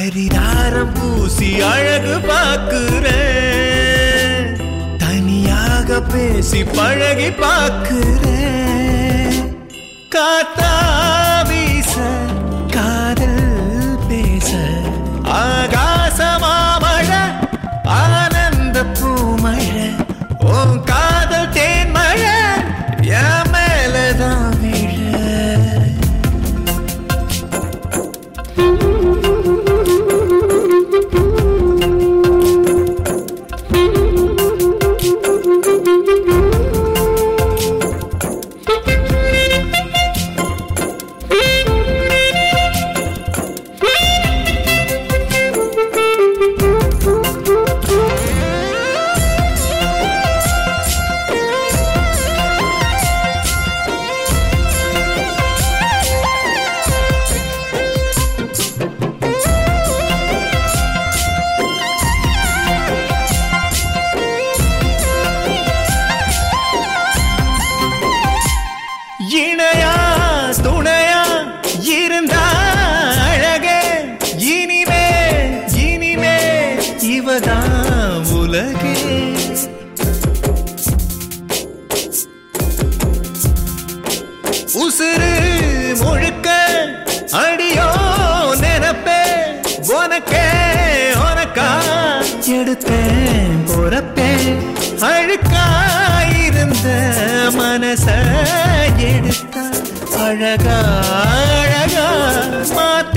பரிதாரம் பூசி அழகு பார்க்கிறேன் தனியாக பேசி பழகி பார்க்கிறேன் காத்தா வீச காதல் பேச ஆகாசமாமழ ஆனந்த பூமழ உன் காதல் தேன்மழ என் மேலதான் விழ இணையா துணையா இருந்தா அழகே இனிமே இனிமே இவதான் உலகே உசுறு முழுக்க அடியோ நினப்பே உனக்கே உனக்கா எடுத்தேன் பொறப்பேன் அழுக்காயிருந்த மனச எடுத்தா அழகா அழகா மாத்த